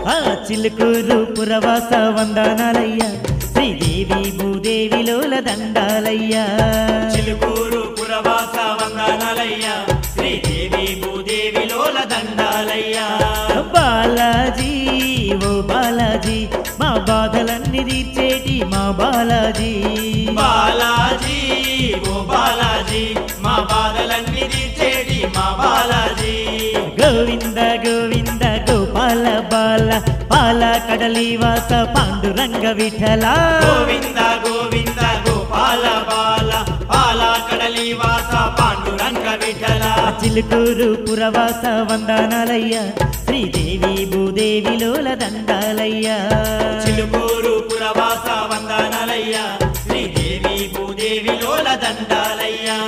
ఆ చిలుకూరు పురవాస వందనాలయ్యా శ్రీదేవి భూదేవిలోల దండాలయ్యా చిలుకూరు పురవాస వందనాలయ్యా శ్రీదేవి భూదేవిలోల దండాలయ్యా బాలాజీ ఓ బాలాజీ మా బాధలన్నీ తీర్చేటి మా బాలాజీ బాలాజీ ఓ బాలాజీ మా బాధలన్నీ తీర్చేటి మా బాలాజీ గోవింద గోవింద గోపాల బాల పాల కడలి వాస పాండురంగ విఠల గోవింద గోవింద గోపాల బాల పాల కడలి వాస పాండురంగ విఠల చిలుకూరు పురవాస వందనాలయ్యా శ్రీదేవి భూదేవిలోల దండాలయ్యా చిలుకూరు పురవాస వందనాలయ్యా శ్రీదేవి భూదేవిలోల దండాలయ్యా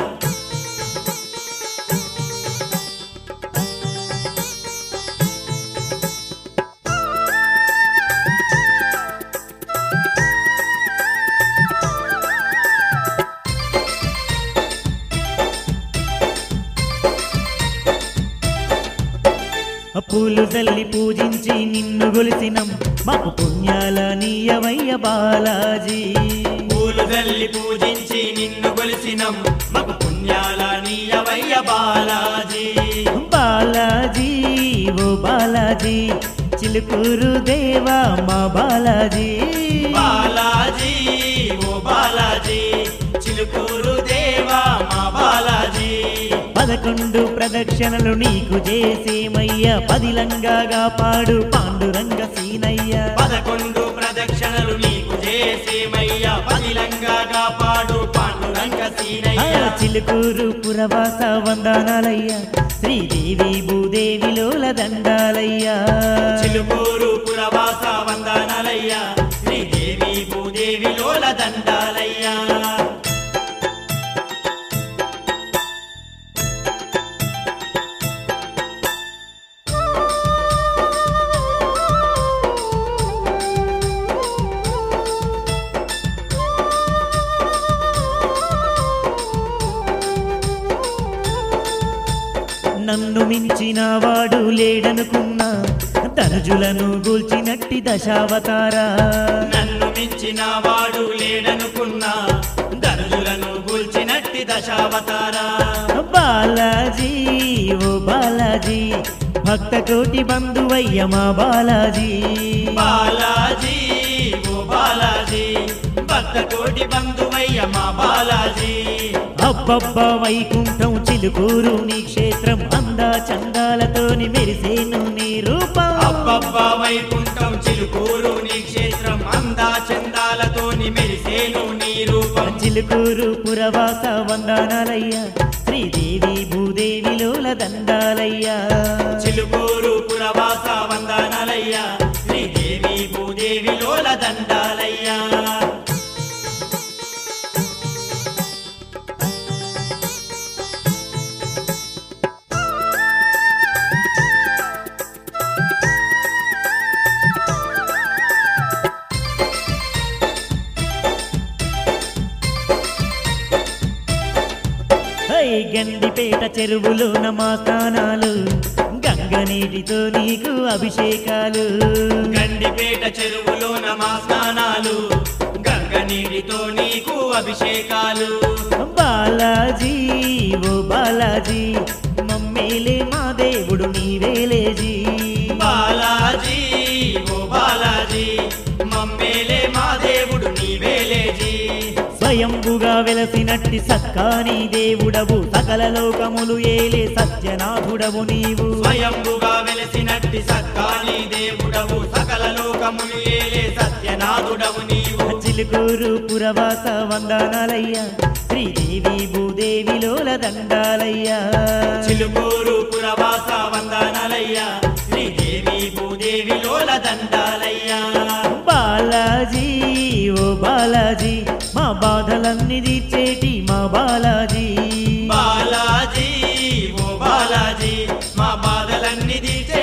పూలు తల్లి పూజించి నిన్ను గొలిసినం మాకు పుణ్యాల నీయవయ్య బాలాజీ పూలు జల్లి పూజించి నిన్ను కొలిసినం మకు పుణ్యాల నీయవయ్య బాలాజీ బాలాజీ ఓ బాలాజీ చిలుకూరు దేవా మా బాలాజీ బాలాజీ ఓ బాలాజీ చిలుకూరు దేవా మా బాలాజీ పదకొండు ప్రదక్షిణలు నీకు చేసేమయ్య పదిలంగాగా పాడు పాండురంగ సీనయ్య పదకొండు ప్రదక్షిణలు నీకు చేసేమయ్యా పదిలంగా కాపాడు పాండురంగ ఆ సీనయ్య చిలుకూరు పురవాస వందనాలయ్య శ్రీదేవి భూదేవిలోల దండాలయ్యా చిలుకూరు పురవాస వందనాలయ్యా శ్రీదేవి భూదేవిలోల దండాలయ్యా నన్ను మించిన వాడు లేడనుకున్నా ధనుజులను గూల్చినట్టి దశావతారా నన్ను మించిన వాడు లేడనుకున్నా ధనుజులను గూల్చినట్టి దశావతారా బాలాజీ ఓ బాలాజీ భక్త కోటి బంధువయ్య మా బాలాజీ బాలాజీ ఓ బాలాజీ భక్త కోటి బంధువయ్య మా బాలాజీ అబ్బబ్బ వైకుంఠం చిలుకూరు నీ క్షేత్రం అందా చందాలతోని మెరిసేను నీ రూపం అబ్బబ్బా వైకుంఠం చిలుకూరు నీ క్షేత్రం అందా చందాలతోని మెరిసేను నీ రూపం చిలుకూరు పురవాస వందనాలయ్యా శ్రీదేవి భూదేవిలోల దండాలయ్యా చిలుకూరు పురవాస వందనాలయ్యా శ్రీదేవి భూదేవిలోల దండాలయ్యా హై గండిపేట చెరువులోన మా స్నానాలు గంగ నీటితో నీకు అభిషేకాలు గండిపేట చెరువులో నమా స్నానాలు గంగ నీటితో నీకు అభిషేకాలు బాలాజీ ఓ బాలాజీ మమ్మేలే మా దేవుడు నీవేలేజీ బాలాజీ ఓ బాలాజీ మమ్మేలే మా దేవుడు నీవేలేజీ స్వయంభుగా వెలసినట్టి సక్కాని దేవుడవు సకల లోకములు ఏలే సత్యనాథుడవు నీవు స్వయంభుగా వెలసినట్టి సక్కాని దేవుడవు సకల లోకములు ఏలే సత్యనాథుడవు నీవు చిలుకూరు పురవాస వందనాలయ్యా శ్రీదేవి భూదేవిలోల దండాలయ్యా చిలుకూరు పురవాస వందనాలయ్యా శ్రీదేవి భూదేవిలోల దండాలయ్యా బాలాజీ ఓ బాలాజీ మా బాధలన్నీ తీర్చేటి మా బాలాజీ బాలాజీ ఓ బాలాజీ మా బాధలన్నీ తీర్చే